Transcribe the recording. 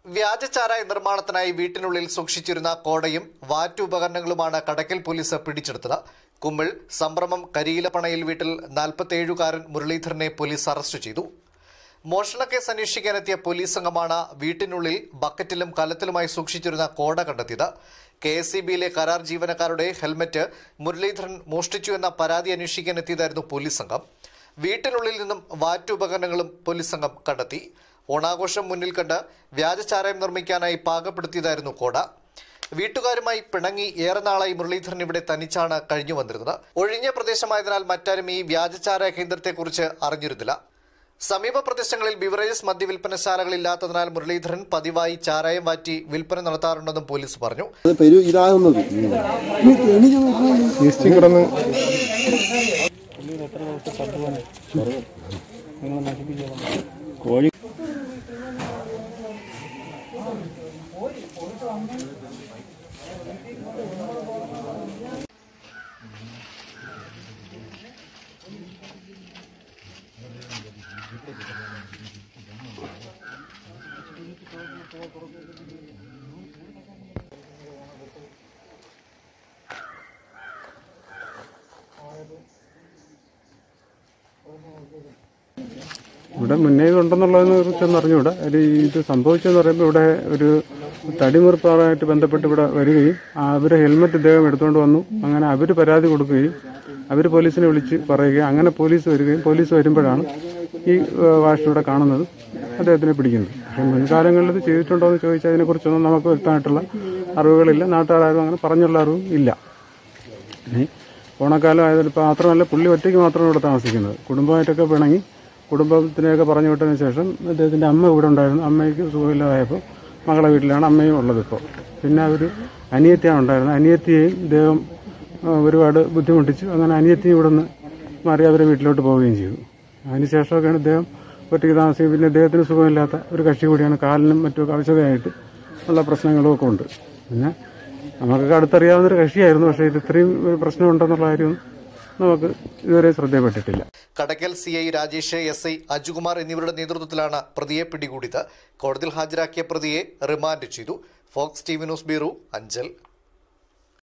വ്യാജ ചാരായ നിർമ്മാണത്തിനായി വീട്ടിനുള്ളിൽ സൂക്ഷിച്ചിരുന്ന കോടയും വാറ്റ് ഉപകരണങ്ങളുമാണ് കടക്കൽ പോലീസ് പിടിച്ചെടുത്തത് കുമ്മിൾ സംഭ്രമം കരിയിലപ്പണയിൽ വീട്ടിൽ നാൽപ്പത്തിയേഴുകാരൻ മുരളീധരനെ പോലീസ് അറസ്റ്റ് ചെയ്തു മോഷണക്കേസ് അന്വേഷിക്കാനെത്തിയ പോലീസ് സംഘമാണ് വീട്ടിനുള്ളിൽ ബക്കറ്റിലും കലത്തിലുമായി സൂക്ഷിച്ചിരുന്ന കോട കണ്ടെത്തിയത് കെ എസ് സി ബിയിലെ കരാർ ജീവനക്കാരുടെ ഹെൽമറ്റ് മുരളീധരൻ മോഷ്ടിച്ചു എന്ന പരാതി അന്വേഷിക്കാനെത്തിയതായിരുന്നു പോലീസ് സംഘം വീട്ടിനുള്ളിൽ നിന്നും വാറ്റ് ഉപകരണങ്ങളും പോലീസ് സംഘം കണ്ടെത്തി ഓണാഘോഷം മുന്നിൽ കണ്ട് വ്യാജചാരായം നിർമ്മിക്കാനായി പാകപ്പെടുത്തിയതായിരുന്നു കോട വീട്ടുകാരുമായി പിണങ്ങി ഏറെ നാളായി മുരളീധരൻ ഇവിടെ തനിച്ചാണ് കഴിഞ്ഞു വന്നിരുന്നത് ഒഴിഞ്ഞ പ്രദേശമായതിനാൽ മറ്റാരും ഈ വ്യാജചാരായ കേന്ദ്രത്തെക്കുറിച്ച് അറിഞ്ഞിരുന്നില്ല സമീപ പ്രദേശങ്ങളിൽ ബിവറേജസ് മദ്യവിൽപ്പനശാലകളില്ലാത്തതിനാൽ മുരളീധരൻ പതിവായി ചാരായം വാറ്റി വിൽപ്പന നടത്താറുണ്ടെന്നും പോലീസ് പറഞ്ഞു അത് പെരു ഇതാകുന്നത് ഈസ്റ്റ് കിടന്ന് കോഴി ഇവിടെ മുന്നേ ഇതുണ്ടെന്നുള്ളതിനെ കുറിച്ചൊന്നും അറിഞ്ഞുകൂടാ ഒരു ഇത് സംഭവിച്ചെന്ന് പറയുമ്പോൾ ഇവിടെ ഒരു തടിമുറിപ്പാറായിട്ട് ബന്ധപ്പെട്ട് ഇവിടെ വരികയും അവർ ഹെൽമെറ്റ് ഇദ്ദേഹം എടുത്തുകൊണ്ട് വന്നു അങ്ങനെ അവർ പരാതി കൊടുക്കുകയും അവർ പോലീസിനെ വിളിച്ച് പറയുകയും അങ്ങനെ പോലീസ് വരികയും പോലീസ് വരുമ്പോഴാണ് ഈ ഏഹ്, വാഷ് ഇവിടെ കാണുന്നത് അദ്ദേഹത്തിനെ പിടിക്കുന്നത് പക്ഷെ മുൻകാലങ്ങളിൽ ഇത് ചെയ്തിട്ടുണ്ടോ എന്ന് ചോദിച്ചാൽ അതിനെക്കുറിച്ചൊന്നും നമുക്ക് വ്യക്തമായിട്ടുള്ള അറിവുകളില്ല നാട്ടുകാരും അങ്ങനെ പറഞ്ഞുള്ള അറിവും ഇല്ല ഇനി ഓണക്കാലം ആയതിൽ ഇപ്പോൾ മാത്രമല്ല പുള്ളി ഒറ്റയ്ക്ക് മാത്രമാണ് ഇവിടെ താമസിക്കുന്നത് കുടുംബമായിട്ടൊക്കെ പിണങ്ങി കുടുംബത്തിനെയൊക്കെ പറഞ്ഞു വിട്ടതിന് ശേഷം അദ്ദേഹത്തിൻ്റെ അമ്മ ഇവിടെ ഉണ്ടായിരുന്നു അമ്മയ്ക്ക് സുഖമില്ലാതായപ്പോൾ മകളെ വീട്ടിലാണ് അമ്മയും ഉള്ളത് ഇപ്പോൾ പിന്നെ ഒരു അനിയത്തിയാണ് ഉണ്ടായിരുന്നത് അനിയത്തിയെയും ഇദ്ദേഹം ആ, ഒരുപാട് ബുദ്ധിമുട്ടിച്ചു അങ്ങനെ അനിയത്തിയും ഇവിടെ നിന്ന് മാറി അവരെ വീട്ടിലോട്ട് പോവുകയും ചെയ്തു അതിനുശേഷമൊക്കെയാണ് ഇദ്ദേഹം ഒറ്റയ്ക്ക് താമസിക്കും പിന്നെ ഇദ്ദേഹത്തിന് സുഖമില്ലാത്ത ഒരു കക്ഷി കൂടിയാണ് കാലിനും മറ്റും ആവശ്യതയായിട്ട് ഉള്ള പ്രശ്നങ്ങളും ഒക്കെ ഉണ്ട് പിന്നെ നമുക്കൊക്കെ അടുത്തറിയാവുന്ന ഒരു കക്ഷിയായിരുന്നു പക്ഷേ ഇത് ഇത്രയും ഒരു പ്രശ്നമുണ്ടെന്നുള്ള കാര്യം നമുക്ക് ഇതുവരെ ശ്രദ്ധയപ്പെട്ടിട്ടില്ല Kadakkal C I Rajesh S I Ajukumar എന്നിവരുടെ നേതൃത്വത്തിലാണ് പ്രതിയെ പിടികൂടിയത് കോടതിയിൽ ഹാജരാക്കിയ പ്രതിയെ റിമാൻഡ് ചെയ്തു Fox T V news bureau Anchal